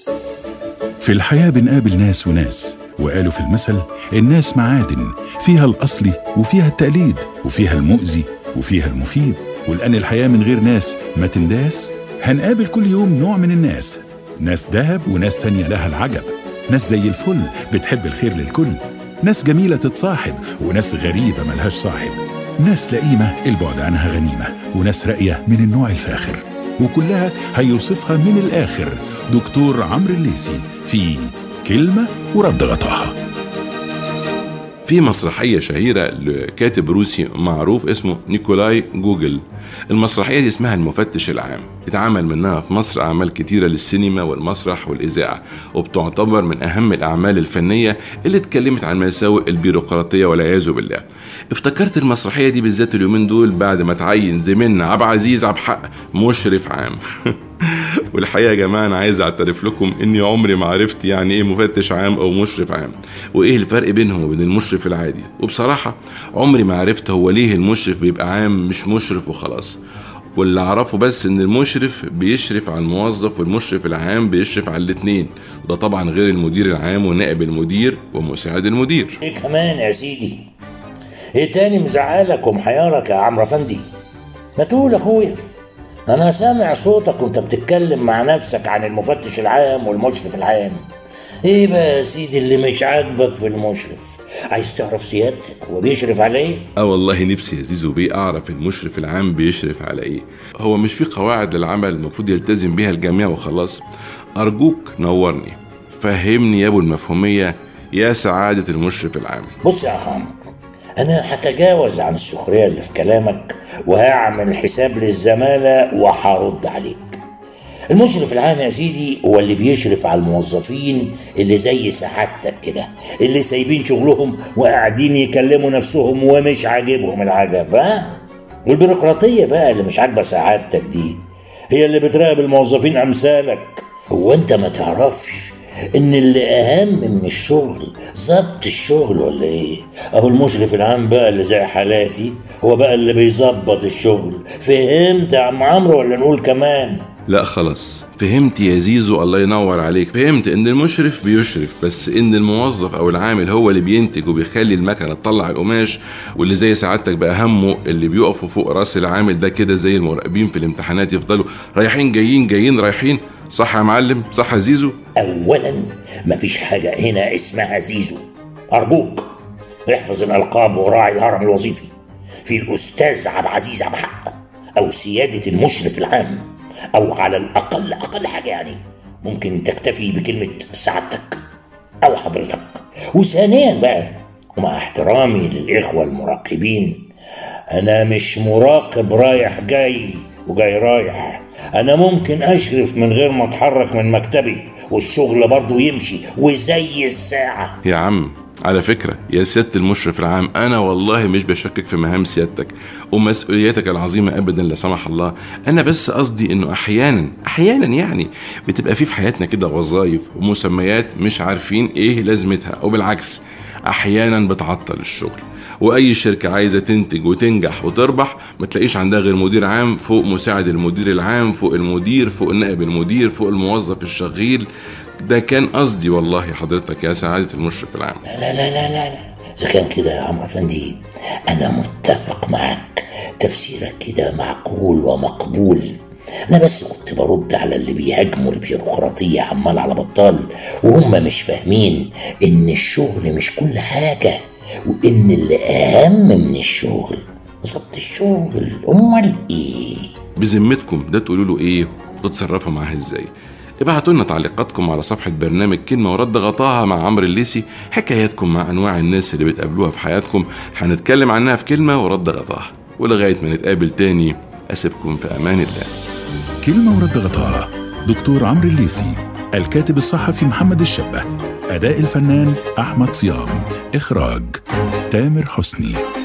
في الحياة بنقابل ناس وناس وقالوا في المثل الناس معادن فيها الأصلي وفيها التقليد وفيها المؤذي وفيها المفيد ولأن الحياة من غير ناس ما تنداس هنقابل كل يوم نوع من الناس ناس دهب وناس تانية لها العجب ناس زي الفل بتحب الخير للكل ناس جميلة تتصاحب وناس غريبة ملهاش صاحب ناس لئيمة البعد عنها غنيمة وناس راقية من النوع الفاخر وكلها هيوصفها من الآخر دكتور عمرو الليسي في كلمة ورد غطاها في مسرحية شهيرة لكاتب روسي معروف اسمه نيكولاي جوجل المسرحية دي اسمها المفتش العام اتعمل منها في مصر أعمال كتيرة للسينما والمسرح والإذاعة وبتعتبر من أهم الأعمال الفنية اللي اتكلمت عن مساوئ البيروقراطية والعياذ بالله افتكرت المسرحية دي بالذات اليومين دول بعد ما تعين زميلنا عبد العزيز عبد الحق مشرف عام والحقيقه يا جماعه انا عايز اعترف لكم اني عمري ما عرفت يعني ايه مفتش عام او مشرف عام وايه الفرق بينهم وبين المشرف العادي وبصراحه عمري ما عرفت هو ليه المشرف بيبقى عام مش مشرف وخلاص واللي اعرفه بس ان المشرف بيشرف على الموظف والمشرف العام بيشرف على الاتنين وده طبعا غير المدير العام ونائب المدير ومساعد المدير ايه كمان يا سيدي ايه تاني مزعلك ومحيرك يا عمرو افندي ما تقول يا اخويا انا سامع صوتك وانت بتتكلم مع نفسك عن المفتش العام والمشرف العام ايه بقى يا سيدي اللي مش عاجبك في المشرف عايز تعرف سيادتك هو بيشرف على ايه اه والله نفسي يا زيزو بيه اعرف المشرف العام بيشرف على ايه هو مش في قواعد للعمل المفروض يلتزم بيها الجميع وخلاص ارجوك نورني فهمني يا ابو المفهوميه يا سعاده المشرف العام بص يا اخ عمرو انا هتجاوز عن السخريه اللي في كلامك وهعمل حساب للزماله وهرد عليك المشرف العام يا سيدي هو اللي بيشرف على الموظفين اللي زي سعادتك كده اللي سايبين شغلهم وقاعدين يكلموا نفسهم ومش عاجبهم العجب ها والبيروقراطيه بقى اللي مش عاجبه سعادتك دي هي اللي بتراقب الموظفين امثالك هو انت ما تعرفش ان اللي اهم من الشغل ظبط الشغل ولا ايه اهو المشرف العام بقى اللي زي حالاتي هو بقى اللي بيظبط الشغل فهمت يا عم عمرو ولا نقول كمان لا خلاص فهمت يا زيزو الله ينور عليك فهمت ان المشرف بيشرف بس ان الموظف او العامل هو اللي بينتج وبيخلي المكنه تطلع القماش واللي زي سعادتك بقى همه اللي بيقفوا فوق راس العامل ده كده زي المراقبين في الامتحانات يفضلوا رايحين جايين جايين رايحين صح يا معلم صح يا زيزو اولا مفيش حاجه هنا اسمها زيزو ارجوك احفظ الالقاب وراعي الهرم الوظيفي في الاستاذ عبد العزيز عبد الحق او سياده المشرف العام او على الاقل اقل حاجه يعني ممكن تكتفي بكلمه سعادتك او حضرتك وثانيا بقى ومع احترامي للاخوه المراقبين انا مش مراقب رايح جاي وجاي رايح انا ممكن اشرف من غير ما اتحرك من مكتبي والشغل برضه يمشي وزي الساعه يا عم على فكرة يا سيادة المشرف العام أنا والله مش بشكك في مهام سيادتك ومسؤولياتك العظيمة أبدا لا سمح الله أنا بس قصدي إنه أحيانا أحيانا يعني بتبقى في في حياتنا كده وظائف ومسميات مش عارفين إيه لازمتها وبالعكس أحيانا بتعطل الشغل واي شركه عايزه تنتج وتنجح وتربح ما تلاقيش عندها غير مدير عام فوق مساعد المدير العام فوق المدير فوق نائب المدير فوق الموظف الشغيل ده كان قصدي والله حضرتك يا سعاده المشرف العام لا لا لا لا لا اذا كان كده يا عمرو افندي انا متفق معاك تفسيرك كده معقول ومقبول انا بس كنت برد على اللي بيهاجموا البيروقراطيه عمال على بطال وهم مش فاهمين ان الشغل مش كل حاجه وان اللي اهم من الشغل ظبط الشغل امال ايه بذمتكم ده تقولوا له ايه وتتصرفوا معاه ازاي ابعتوا لنا تعليقاتكم على صفحة برنامج كلمة ورد غطاها مع عمرو الليسي حكاياتكم مع أنواع الناس اللي بتقابلوها في حياتكم هنتكلم عنها في كلمة ورد غطاها ولغاية ما نتقابل تاني أسيبكم في أمان الله كلمة ورد غطاها دكتور عمرو الليسي الكاتب الصحفي محمد الشبه أداء الفنان أحمد صيام إخراج تامر حسني